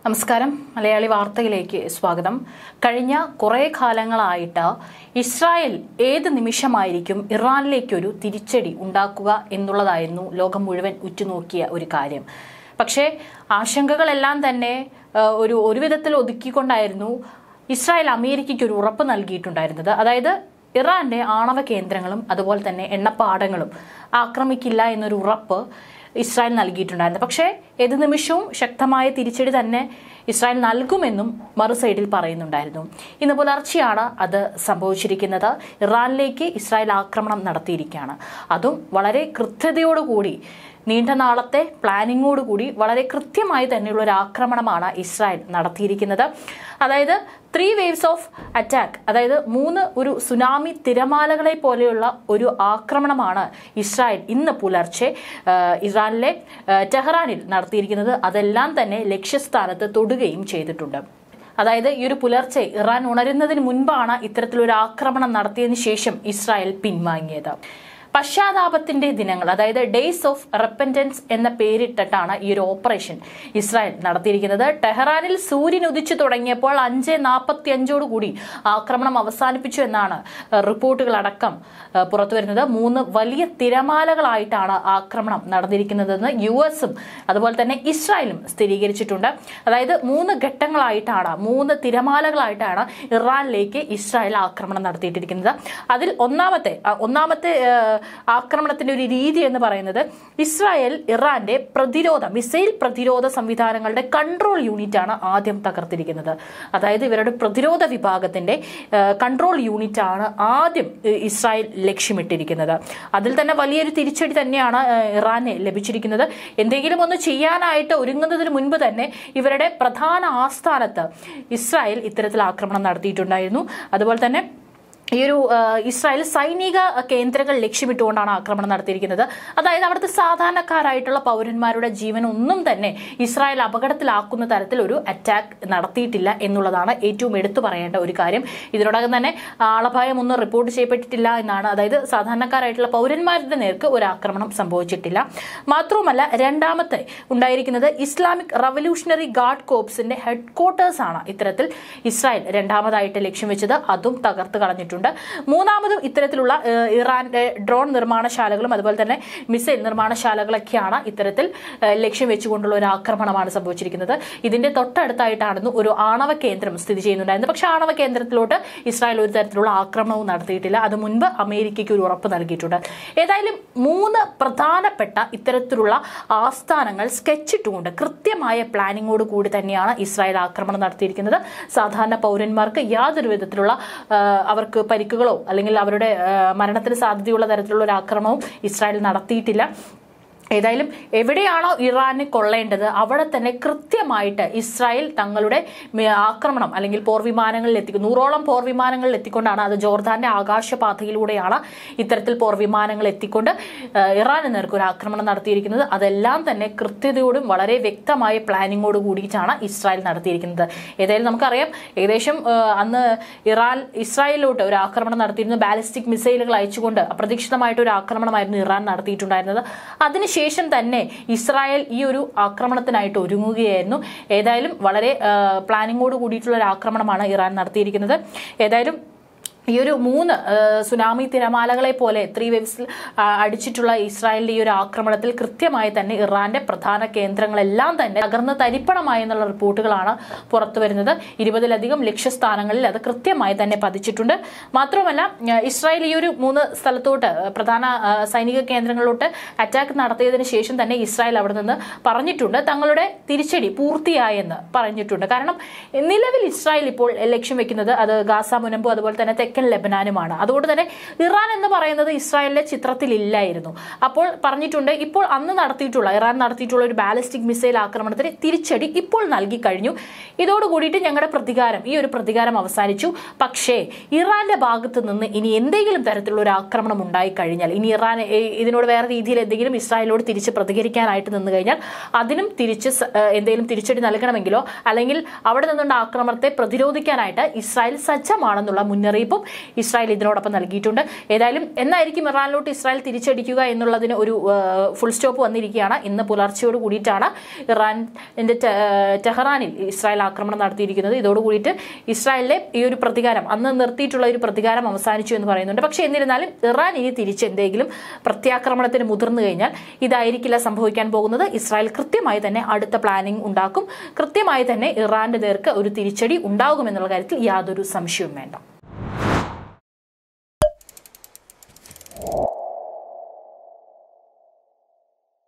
നമസ്കാരം മലയാളി വാർത്തയിലേക്ക് സ്വാഗതം കഴിഞ്ഞ കുറേ കാലങ്ങളായിട്ട് ഇസ്രായേൽ ഏത് നിമിഷമായിരിക്കും ഇറാനിലേക്കൊരു തിരിച്ചടി ഉണ്ടാക്കുക എന്നുള്ളതായിരുന്നു ലോകം മുഴുവൻ ഉറ്റുനോക്കിയ ഒരു കാര്യം പക്ഷേ ആശങ്കകളെല്ലാം തന്നെ ആ, ഒരു ഒരു വിധത്തിൽ ഒതുക്കിക്കൊണ്ടായിരുന്നു ഇസ്രായേൽ അമേരിക്കയ്ക്ക് ഒരു ഉറപ്പ് നൽകിയിട്ടുണ്ടായിരുന്നത് അതായത് ഇറാന്റെ ആണവ കേന്ദ്രങ്ങളും അതുപോലെ തന്നെ എണ്ണപ്പാടങ്ങളും ആക്രമിക്കില്ല എന്നൊരു ഉറപ്പ് ഇസ്രായേൽ നൽകിയിട്ടുണ്ടായിരുന്നു പക്ഷേ ഏത് നിമിഷവും ശക്തമായ തിരിച്ചടി തന്നെ ഇസ്രായേൽ നൽകുമെന്നും മറു സൈഡിൽ പറയുന്നുണ്ടായിരുന്നു ഇന്ന് പുലർച്ചെയാണ് അത് സംഭവിച്ചിരിക്കുന്നത് ഇറാനിലേക്ക് ഇസ്രായേൽ ആക്രമണം നടത്തിയിരിക്കുകയാണ് അതും വളരെ കൃത്യതയോടുകൂടി നീണ്ട നാളത്തെ പ്ലാനിങ്ങോടുകൂടി വളരെ കൃത്യമായി തന്നെയുള്ള ഒരു ആക്രമണമാണ് ഇസ്രായേൽ നടത്തിയിരിക്കുന്നത് അതായത് ത്രീ വേവ്സ് ഓഫ് അറ്റാക്ക് അതായത് മൂന്ന് ഒരു സുനാമി തിരമാലകളെ പോലെയുള്ള ഒരു ആക്രമണമാണ് ഇസ്രായേൽ ഇന്ന് പുലർച്ചെ ആ, ഇറാനിലെ ആ, ടെഹ്റാനിൽ നടത്തിയിരിക്കുന്നത് അതെല്ലാം തന്നെ ലക്ഷ്യസ്ഥാനത്ത് തൊടുകയും ചെയ്തിട്ടുണ്ട് അതായത് ഈ ഒരു പുലർച്ചെ ഇറാൻ ഉണരുന്നതിന് മുൻപാണ് ഇത്തരത്തിലൊരു ആക്രമണം നടത്തിയതിനു ശേഷം ഇസ്രായേൽ പിൻവാങ്ങിയത് പശ്ചാത്താപത്തിന്റെ ദിനങ്ങൾ അതായത് ഡേയ്സ് ഓഫ് റെപ്പൻറ്റൻസ് എന്ന പേരിട്ടിട്ടാണ് ഈ ഒരു ഓപ്പറേഷൻ ഇസ്രായേൽ നടത്തിയിരിക്കുന്നത് ടെഹ്റാനിൽ സൂര്യൻ ഉദിച്ചു തുടങ്ങിയപ്പോൾ അഞ്ച് നാൽപ്പത്തി അഞ്ചോടുകൂടി ആക്രമണം അവസാനിപ്പിച്ചു എന്നാണ് ഏഹ്, റിപ്പോർട്ടുകളടക്കം ഏഹ്, പുറത്തുവരുന്നത് മൂന്ന് വലിയ തിരമാലകളായിട്ടാണ് ആക്രമണം നടന്നിരിക്കുന്നതെന്ന് യു എസും അതുപോലെ തന്നെ ഇസ്രായേലും സ്ഥിരീകരിച്ചിട്ടുണ്ട് അതായത് മൂന്ന് ഘട്ടങ്ങളായിട്ടാണ് മൂന്ന് തിരമാലകളായിട്ടാണ് ഇറാനിലേക്ക് ഇസ്രായേൽ ആക്രമണം നടത്തിയിട്ടിരിക്കുന്നത് അതിൽ ഒന്നാമത്തെ ആ, ഒന്നാമത്തെ ഏഹ്, ആക്രമണത്തിന്റെ ഒരു രീതി എന്ന് പറയുന്നത് ഇസ്രായേൽ ഇറാന്റെ പ്രതിരോധ മിസൈൽ പ്രതിരോധ സംവിധാനങ്ങളുടെ കൺട്രോൾ യൂണിറ്റ് ആണ് ആദ്യം തകർത്തിരിക്കുന്നത് അതായത് ഇവരുടെ പ്രതിരോധ വിഭാഗത്തിന്റെ ഏഹ്, കൺട്രോൾ യൂണിറ്റ് ആണ് ആദ്യം ഏഹ്, ഇസ്രായേൽ ലക്ഷ്യമിട്ടിരിക്കുന്നത് അതിൽ തന്നെ വലിയൊരു തിരിച്ചടി തന്നെയാണ് ഏഹ്, ഇറാന് ലഭിച്ചിരിക്കുന്നത് എന്തെങ്കിലും ഒന്ന് ചെയ്യാനായിട്ട് ഒരുങ്ങുന്നതിന് മുൻപ് തന്നെ ഇവരുടെ പ്രധാന ആസ്ഥാനത്ത് ഇസ്രായേൽ ഇത്തരത്തിൽ ആക്രമണം നടത്തിയിട്ടുണ്ടായിരുന്നു അതുപോലെ തന്നെ ഈ ഒരു ആ, ഇസ്രായേൽ സൈനിക കേന്ദ്രങ്ങൾ ലക്ഷ്യമിട്ടുകൊണ്ടാണ് ആക്രമണം നടത്തിയിരിക്കുന്നത് അതായത് അവിടുത്തെ സാധാരണക്കാരായിട്ടുള്ള പൗരന്മാരുടെ ജീവൻ ഒന്നും തന്നെ ഇസ്രായേൽ അപകടത്തിലാക്കുന്ന തരത്തിൽ ഒരു അറ്റാക്ക് നടത്തിയിട്ടില്ല എന്നുള്ളതാണ് ഏറ്റവും എടുത്തു പറയേണ്ട ഒരു കാര്യം ഇതിനോടകം തന്നെ ആളപായം ഒന്നും റിപ്പോർട്ട് ചെയ്യപ്പെട്ടിട്ടില്ല എന്നാണ് അതായത് സാധാരണക്കാരായിട്ടുള്ള പൗരന്മാരുടെ നേർക്ക് ഒരു ആക്രമണം സംഭവിച്ചിട്ടില്ല മാത്രവുമല്ല രണ്ടാമത്തെ ഉണ്ടായിരിക്കുന്നത് ഇസ്ലാമിക് റവല്യൂഷണറി ഗാർഡ് കോപ്സിന്റെ ഹെഡ് ക്വാർട്ടേഴ്സ് ആണ് ഇത്തരത്തിൽ ഇസ്രായേൽ രണ്ടാമതായിട്ട് ലക്ഷ്യം വെച്ചത് അതും തകർത്ത് കളഞ്ഞിട്ടുണ്ട് മൂന്നാമതും ഇത്തരത്തിലുള്ള ഏഹ്, ഇറാന്റെ ഡ്രോൺ നിർമ്മാണശാലകളും അതുപോലെ തന്നെ മിസൈൽ നിർമ്മാണശാലകളൊക്കെയാണ് ഇത്തരത്തിൽ ഏഹ്, ലക്ഷ്യം വെച്ചുകൊണ്ടുള്ള ഒരു ആക്രമണമാണ് സംഭവിച്ചിരിക്കുന്നത് ഇതിന്റെ തൊട്ടടുത്തായിട്ടാണെന്ന് ഒരു ആണവ കേന്ദ്രം സ്ഥിതി ചെയ്യുന്നുണ്ടായിരുന്നു പക്ഷേ ആണവ കേന്ദ്രത്തിലോട്ട് ഇസ്രായേൽ ഒരു തരത്തിലുള്ള ആക്രമണവും നടത്തിയിട്ടില്ല അത് മുൻപ് അമേരിക്കയ്ക്ക് ഒരു ഉറപ്പ് നൽകിയിട്ടുണ്ട് ഏതായാലും മൂന്ന് പ്രധാനപ്പെട്ട ഇത്തരത്തിലുള്ള ആസ്ഥാനങ്ങൾ സ്കെച്ചിട്ടുകൊണ്ട് കൃത്യമായ പ്ലാനിങ്ങോട് കൂടി തന്നെയാണ് ഇസ്രായേൽ ആക്രമണം നടത്തിയിരിക്കുന്നത് സാധാരണ പൗരന്മാർക്ക് യാതൊരു വിധത്തിലുള്ള ആ, അവർക്ക് പരിക്കുകളോ അല്ലെങ്കിൽ അവരുടെ ആ, മരണത്തിന് സാധ്യതയുള്ള തരത്തിലുള്ള ഒരു ആക്രമണവും ഇസ്രായേൽ നടത്തിയിട്ടില്ല ഏതായാലും എവിടെയാണോ ഇറാന് കൊള്ളേണ്ടത് അവിടെ തന്നെ കൃത്യമായിട്ട് ഇസ്രായേൽ തങ്ങളുടെ മേ- ആക്രമണം അല്ലെങ്കിൽ പോർവിമാനങ്ങളിൽ എത്തിക്കും നൂറോളം പോർവിമാനങ്ങളിൽ എത്തിക്കൊണ്ടാണ് അത് ജോർദാന്റെ ആകാശപാതയിലൂടെയാണ് ഇത്തരത്തിൽ പോർവിമാനങ്ങൾ എത്തിക്കൊണ്ട് ആ, ഇറാന് നേർക്ക് ഒരു ആക്രമണം നടത്തിയിരിക്കുന്നത് അതെല്ലാം തന്നെ കൃത്യതയോടും വളരെ വ്യക്തമായ പ്ലാനിങ്ങോട് കൂടിയിട്ടാണ് ഇസ്രായേൽ നടത്തിയിരിക്കുന്നത് ഏതായാലും നമുക്കറിയാം ഏകദേശം ആ, അന്ന് ഇറാൻ ഇസ്രായേലിലോട്ട് ഒരു ആക്രമണം നടത്തിയിരുന്നു ബാലിസ്റ്റിക് മിസൈലുകൾ അയച്ചുകൊണ്ട് അപ്രതീക്ഷിതമായിട്ട് ഒരു ആക്രമണമായിരുന്നു ഇറാൻ നടത്തിയിട്ടുണ്ടായിരുന്നത് അതിനുശേഷം തന്നെ ഇസ്രായേൽ ഈ ഒരു ആക്രമണത്തിനായിട്ട് ഒരുങ്ങുകയായിരുന്നു ഏതായാലും വളരെ ആ, പ്ലാനിങ്ങോട് കൂടിയിട്ടുള്ള ഒരു ആക്രമണമാണ് ഇറാൻ നടത്തിയിരിക്കുന്നത് ഏതായാലും ഈ ഒരു മൂന്ന് ആ, സുനാമി തിരമാലകളെ പോലെ ത്രീ വേവ്സിൽ ആ, അടിച്ചിട്ടുള്ള ഇസ്രായേലിന്റെ ഈ ഒരു ആക്രമണത്തിൽ കൃത്യമായി തന്നെ ഇറാന്റെ പ്രധാന കേന്ദ്രങ്ങളെല്ലാം തന്നെ തകർന്ന് തരിപ്പണമായി എന്നുള്ള റിപ്പോർട്ടുകളാണ് പുറത്തു വരുന്നത് ഇരുപതിലധികം ലക്ഷ്യസ്ഥാനങ്ങളിൽ അത് കൃത്യമായി തന്നെ പതിച്ചിട്ടുണ്ട് മാത്രമല്ല ആ, ഇസ്രായേൽ ഈ ഒരു മൂന്ന് സ്ഥലത്തോട്ട് ആ, പ്രധാന ആ, സൈനിക കേന്ദ്രങ്ങളിലോട്ട് അറ്റാക്ക് നടത്തിയതിനു ശേഷം തന്നെ ഇസ്രായേൽ അവിടെ നിന്ന് പറഞ്ഞിട്ടുണ്ട് തങ്ങളുടെ തിരിച്ചടി പൂർത്തിയായെന്ന് പറഞ്ഞിട്ടുണ്ട് കാരണം നിലവിൽ ഇസ്രായേൽ ഇപ്പോൾ ലക്ഷ്യം വെക്കുന്നത് അത് ഗാസ മുനമ്പും അതുപോലെ തന്നെ തെക്കൻ ലെബനാനുമാണ് അതുകൊണ്ട് തന്നെ ഇറാൻ എന്ന് പറയുന്നത് ഇസ്രായേലിന്റെ ചിത്രത്തിൽ ഇല്ലായിരുന്നു അപ്പോൾ പറഞ്ഞിട്ടുണ്ട് ഇപ്പോൾ അന്ന് നടത്തിയിട്ടുള്ള ഇറാൻ നടത്തിയിട്ടുള്ള ഒരു ബാലിസ്റ്റിക് മിസൈൽ ആക്രമണത്തിന് തിരിച്ചടി ഇപ്പോൾ നൽകി കഴിഞ്ഞു ഇതോട് കൂടിയിട്ട് ഞങ്ങളുടെ പ്രതികാരം ഈ ഒരു പ്രതികാരം അവസാനിച്ചു പക്ഷേ ഇറാന്റെ ഭാഗത്ത് നിന്ന് ഇനി എന്തെങ്കിലും തരത്തിലുള്ള ഒരു ആക്രമണം ഉണ്ടായി കഴിഞ്ഞാൽ ഇനി ഇറാൻ ഏ, ഇതിനോട് വേറെ രീതിയിൽ എന്തെങ്കിലും ഇസ്രായേലിനോട് തിരിച്ച് പ്രതികരിക്കാനായിട്ട് നിന്ന് കഴിഞ്ഞാൽ അതിനും തിരിച്ച് സ- ഏ, എന്തെങ്കിലും തിരിച്ചടി നൽകണമെങ്കിലോ അല്ലെങ്കിൽ അവിടെ നിന്നുള്ള ആക്രമണത്തെ പ്രതിരോധിക്കാനായിട്ട് ഇസ്രായേൽ സജ്ജമാണെന്നുള്ള മുന്നറിയിപ്പും ഇസ്രായേൽ ഇതിനോടൊപ്പം നൽകിയിട്ടുണ്ട് ഏതായാലും എന്നായിരിക്കും ഇറാനിലോട്ട് ഇസ്രായേൽ തിരിച്ചടിക്കുക എന്നുള്ളതിന് ഒരു ഫുൾ സ്റ്റോപ്പ് വന്നിരിക്കുകയാണ് ഇന്ന് പുലർച്ചയോട് കൂടിയിട്ടാണ് ഇറാന്റെ ടെ- ടെഹ്റാനിൽ ഇസ്രായേൽ ആക്രമണം നടത്തിയിരിക്കുന്നത് ഇതോടുകൂടിയിട്ട് ഇസ്രായേലിലെ ഈ ഒരു പ്രതികാരം അന്ന് നിർത്തിയിട്ടുള്ള ഒരു പ്രതികാരം അവസാനിച്ചു എന്ന് പറയുന്നുണ്ട് പക്ഷേ എന്നിരുന്നാലും ഇറാൻ ഇനി തിരിച്ച് എന്തെങ്കിലും പ്രത്യാക്രമണത്തിന് മുതിർന്നു കഴിഞ്ഞാൽ ഇതായിരിക്കില്ല സംഭവിക്കാൻ പോകുന്നത് ഇസ്രായേൽ കൃത്യമായി തന്നെ അടുത്ത പ്ലാനിംഗ് ഉണ്ടാക്കും കൃത്യമായി തന്നെ ഇറാന്റെ നേർക്ക് ഒരു തിരിച്ചടി ഉണ്ടാകുമെന്നുള്ള കാര്യത്തിൽ യാതൊരു സംശയവും വേണ്ട